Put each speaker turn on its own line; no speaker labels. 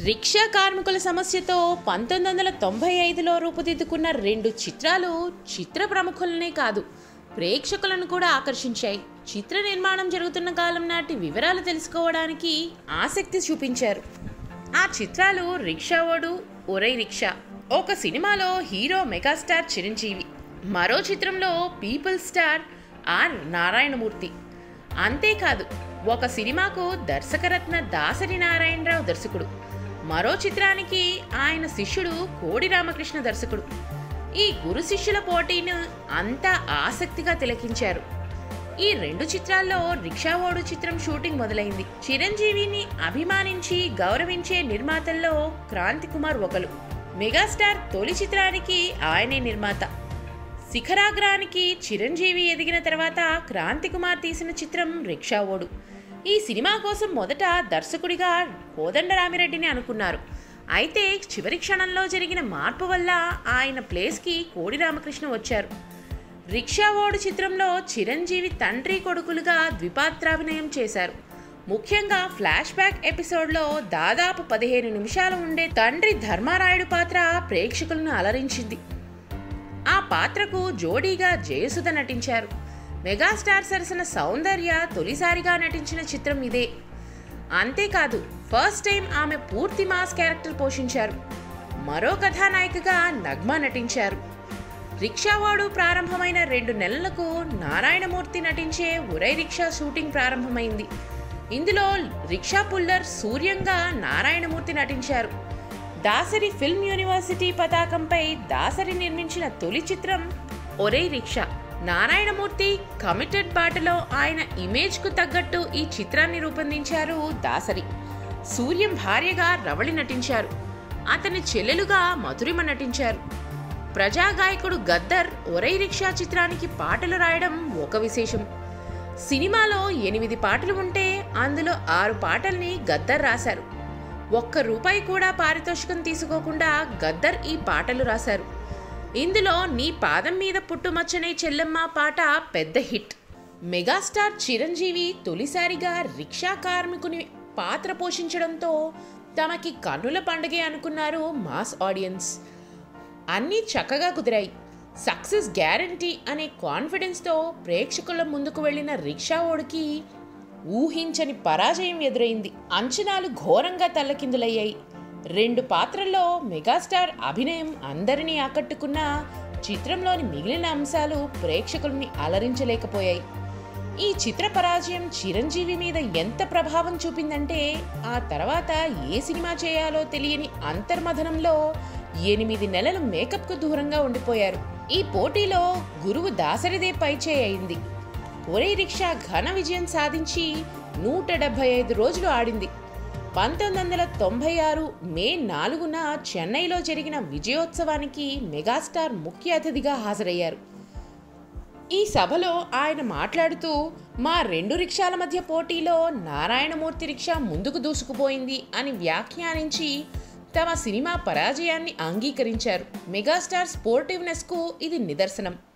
rickshaw కార్మికుల సమస్యతో పంతొమ్మిది వందల తొంభై ఐదులో రూపుదిద్దుకున్న రెండు చిత్రాలు చిత్ర ప్రముఖులనే కాదు ప్రేక్షకులను కూడా ఆకర్షించాయి చిత్ర నిర్మాణం జరుగుతున్న కాలం నాటి వివరాలు తెలుసుకోవడానికి ఆసక్తి చూపించారు ఆ చిత్రాలు రిక్షా ఓడు ఒరై రిక్షా ఒక సినిమాలో హీరో మెగాస్టార్ చిరంజీవి మరో చిత్రంలో పీపుల్ స్టార్ ఆర్ నారాయణమూర్తి అంతేకాదు ఒక సినిమాకు దర్శకరత్న దాసరి నారాయణరావు దర్శకుడు మరో చిత్రానికి ఆయన శిష్యుడు కోడి రామకృష్ణ దర్శకుడు ఈ గురు శిష్యుల పోటీని అంతా ఆసక్తిగా తిలకించారు ఈ రెండు చిత్రాల్లో రిక్షా ఓడు చిత్రం షూటింగ్ మొదలైంది చిరంజీవిని అభిమానించి గౌరవించే నిర్మాతల్లో క్రాంతి కుమార్ ఒకరు మెగాస్టార్ తొలి చిత్రానికి ఆయనే నిర్మాత శిఖరాగ్రానికి చిరంజీవి ఎదిగిన తర్వాత క్రాంతి కుమార్ తీసిన చిత్రం రిక్షా ఓడు ఈ సినిమా కోసం మొదట దర్శకుడిగా కోదండరామిరెడ్డిని అనుకున్నారు అయితే చివరి క్షణంలో జరిగిన మార్పు వల్ల ఆయన ప్లేస్కి కోడి రామకృష్ణ వచ్చారు రిక్షా ఓడు చిత్రంలో చిరంజీవి తండ్రి కొడుకులుగా ద్విపాత్రాభినయం చేశారు ముఖ్యంగా ఫ్లాష్ బ్యాక్ ఎపిసోడ్లో దాదాపు పదిహేను నిమిషాలు ఉండే తండ్రి ధర్మారాయుడు పాత్ర ప్రేక్షకులను అలరించింది ఆ పాత్రకు జోడీగా జయసుధ నటించారు మెగాస్టార్ సరసన సౌందర్య తొలిసారిగా నటించిన చిత్రం ఇదే అంతేకాదు ఫస్ట్ టైం ఆమె పూర్తి మాస్ క్యారెక్టర్ పోషించారు మరో కథానాయికగా నగ్మ నటించారు రిక్షావాడు ప్రారంభమైన రెండు నెలలకు నారాయణమూర్తి నటించే ఉరై రిక్షా షూటింగ్ ప్రారంభమైంది ఇందులో రిక్షా పుల్లర్ సూర్యంగా నారాయణమూర్తి నటించారు దాసరి ఫిల్మ్ యూనివర్సిటీ పతాకంపై దాసరి నిర్మించిన తొలి చిత్రం ఒరే రిక్షా నారాయణమూర్తి కమిటెడ్ బాటలో ఆయన ఇమేజ్కు తగ్గట్టు ఈ చిత్రాన్ని రూపొందించారు దాసరి సూర్యం భార్యగా రవళి నటించారు అతని చెల్లెలుగా మధురిమ నటించారు ప్రజాగాయకుడు గద్దర్ ఒరై రిక్షా చిత్రానికి పాటలు రాయడం ఒక విశేషం సినిమాలో ఎనిమిది పాటలు ఉంటే అందులో ఆరు పాటల్ని గద్దర్ రాశారు ఒక్క రూపాయి కూడా పారితోషికం తీసుకోకుండా గద్దర్ ఈ పాటలు రాశారు ఇందులో నీ పాదం మీద పుట్టుమచ్చనే చెల్లెమ్మ పాట పెద్ద హిట్ మెగాస్టార్ చిరంజీవి తొలిసారిగా రిక్షా కార్మికుని పాత్ర పోషించడంతో తమకి కన్నుల పండుగే అనుకున్నారు మాస్ ఆడియన్స్ అన్నీ చక్కగా కుదిరాయి సక్సెస్ గ్యారంటీ అనే కాన్ఫిడెన్స్తో ప్రేక్షకుల ముందుకు వెళ్ళిన రిక్షా ఓడికి ఊహించని పరాజయం ఎదురైంది అంచనాలు ఘోరంగా తల్లకిందులయ్యాయి రెండు పాత్రల్లో మెగాస్టార్ అభినయం అందరినీ ఆకట్టుకున్న చిత్రంలోని మిగిలిన అంశాలు ప్రేక్షకుల్ని అలరించలేకపోయాయి ఈ చిత్ర పరాజయం చిరంజీవి మీద ఎంత ప్రభావం చూపిందంటే ఆ తర్వాత ఏ సినిమా చేయాలో తెలియని అంతర్మథనంలో ఎనిమిది నెలలు మేకప్కు దూరంగా ఉండిపోయారు ఈ పోటీలో గురువు దాసరిదే పైచే అయింది ఒరే రిక్షా ఘన విజయం సాధించి నూట డెబ్బై ఐదు రోజులు ఆడింది పంతొమ్మిది వందల తొంభై ఆరు మే నాలుగున చెన్నైలో జరిగిన విజయోత్సవానికి మెగాస్టార్ ముఖ్య అతిథిగా హాజరయ్యారు ఈ సభలో ఆయన మాట్లాడుతూ మా రెండు రిక్షాల మధ్య పోటీలో నారాయణమూర్తి రిక్షా ముందుకు దూసుకుపోయింది అని వ్యాఖ్యానించి తమ సినిమా పరాజయాన్ని అంగీకరించారు మెగాస్టార్ స్పోర్టివ్నెస్కు ఇది నిదర్శనం